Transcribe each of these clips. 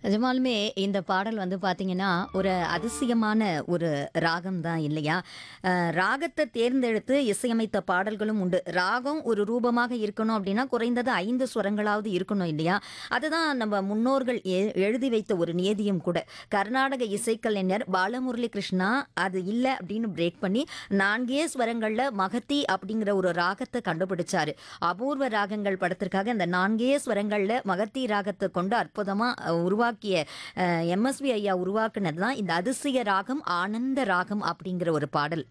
நிஜமாலுமே இந்த பாடல் வந்து பார்த்தீங்கன்னா, ஒரு அதிசயமான ஒரு ராகம் தான் இல்லையா? அ ராகத்த தேர்ந்தெடுத்து இசையமைத்த பாடல்களும் உண்டு. ராகம் ஒரு ரூபமாக இருக்கணும் அப்டின்னா, குறைந்தது 5 ஸ்வரங்களாவது இருக்கணும் இல்லையா? அதுதான் நம்ம முன்னோர்கள் எ எழுதி வைத்த ஒரு நியதியும் கூட. கர்நாடக இசைக்கலைஞர் பாலமுரளி கிருஷ்ணா, அது இல்ல அப்டின்னு பிரேக் பண்ணி 4ஏ ஸ்வரங்கள்ல மகத்தி அப்டிங்கிற ஒரு ராகத்த கண்டுபிடிச்சாரு. அபூர்வ ராகங்கள் படத்திற்காக அந்த 4ஏ ஸ்வரங்கள்ல மகத்தி ராகத்த கொண்டு அற்புதமா அ உருவாக்கிய அ எம்.எஸ்.வி. ஐயா உருவாக்குனது தான் இந்த அதிசய ராகம், ஆனந்த ராகம் அப்டிங்கிற ஒரு பாடல்.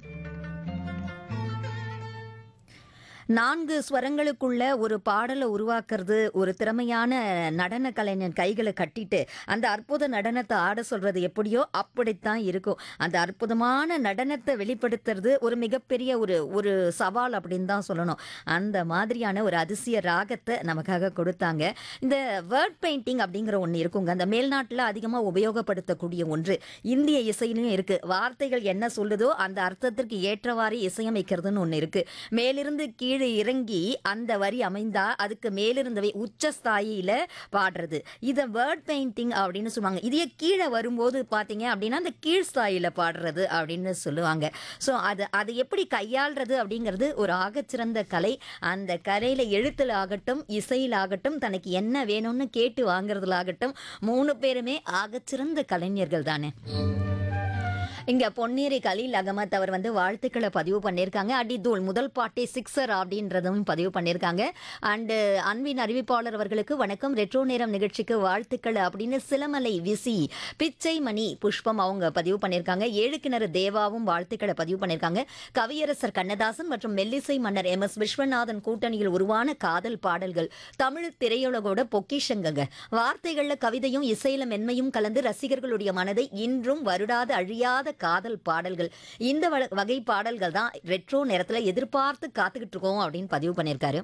4 ஸ்வரங்களுக்குள்ள ஒரு பாடல உருவாக்குறது, ஒரு திறமையான நடன கலைஞன் கைகள கட்டிட்டு, அந்த அற்புத நடனத்த ஆட சொல்றது எப்படியோ அப்படித்தான் இருக்கும். அந்த அற்புதமான நடனத்த வெளிப்படுத்துறது ஒரு மிகப்பெரிய ஒரு ஒரு சவால் அப்டின்னு தான் சொல்லணும். அந்த மாதிரியான ஒரு அதிசய ராகத்த நமக்காக கொடுத்தாங்க. இந்த வேர்ட் பெயிண்டிங் அப்டிங்கிற ஒண்ணு இருக்குங்க. அந்த மேல்நாட்டுல அதிகமா உபயோகப்படுத்தக்கூடிய ஒன்று. இந்திய இசையிலயும் இருக்கு. வார்த்தைகள் என்ன சொல்லுதோ, அந்த அர்த்தத்திற்கு ஏற்றவாறு இசையமைக்கிறதுன்னு ஒண்ணு இருக்கு. மேலிருந்து கீழ இறங்கி அந்த வரி அமைந்தா, அதுக்கு மேலிருந்தவை உச்ச ஸ்தாயியில பாடுறது. இத வேர்ட் பெயிண்டிங் அப்டின்னு சொல்லுவாங்க. இதே கீழ வரும்போது பார்த்தீங்க அப்டின்னா, அந்த கீழ் ஸ்தாயில பாடுறது அப்டின்னு சொல்லுவாங்க. ஸோ அது அது எப்படி கையாள்றது அப்டிங்கிறது ஒரு ஆகச்சிறந்த கலை. அந்த கலையில எழுத்துல ஆகட்டும், இசையில ஆகட்டும், தனக்கு என்ன வேணும்னு கேட்டு வாங்குறதுல ஆகட்டும், 3 பேருமே ஆகச்சிறந்த கலைஞர்கள் தானே! இங்க பொன்னேரி கலீல் அகமத் அவர் வந்து வாழ்த்துக்கள பதிவு பண்ணியிருக்காங்க. அடிதூள் முதல் பாட்டே சிக்ஸர் அப்டின்றதும் பதிவு பண்ணியிருக்காங்க. அண்டு அன்பின் அறிவிப்பாளர் அவர்களுக்கு வணக்கம். ரெட்ரோ நேரம் நிகழ்ச்சிக்கு வாழ்த்துக்கள் அப்டின்னு சிலமலை விசி, பிச்சைமணி புஷ்பம் அவங்க பதிவு பண்ணியிருக்காங்க. ஏழுக்கிணறு தேவாவும் வாழ்த்துக்கள பதிவு பண்ணியிருக்காங்க. கவியரசர் கண்ணதாசன் மற்றும் மெல்லிசை மன்னர் எம்.எஸ். விஸ்வநாதன் கூட்டணியில் உருவான காதல் பாடல்கள் தமிழ் திரையுலகோட பொக்கிஷங்கங்க. வார்த்தைகள்ல கவிதையும், இசையில மென்மையும் கலந்து ரசிகர்களுடைய மனதை இன்றும் வருடாத அழியாத காதல் பாடல்கள். இந்த வ வகை பாடல்கள் தான் ரெட்ரோ நேரத்துல எதிர்பார்த்து காத்துக்கிட்டு இருக்கோம் அப்டின்னு பதிவு பண்ணியிருக்காரு.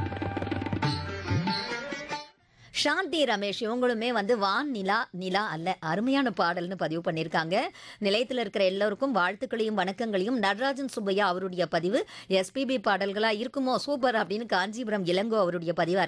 சாந்தி ரமேஷ் இவங்களுமே வந்து வான் நிலா, நிலா அல்ல. அருமையான பாடல்னு பதிவு பண்ணியிருக்காங்க. நிலையத்துல இருக்கிற எல்லோருக்கும் வாழ்த்துக்களையும், வணக்கங்களையும் நடராஜன் சுப்பையா அவருடைய பதிவு, எஸ்பிபி பாடல்களா இருக்குமோ சூப்பர் அப்டின்னு காஞ்சிபுரம் இளங்கோ அவருடைய பதிவா இருக்கு.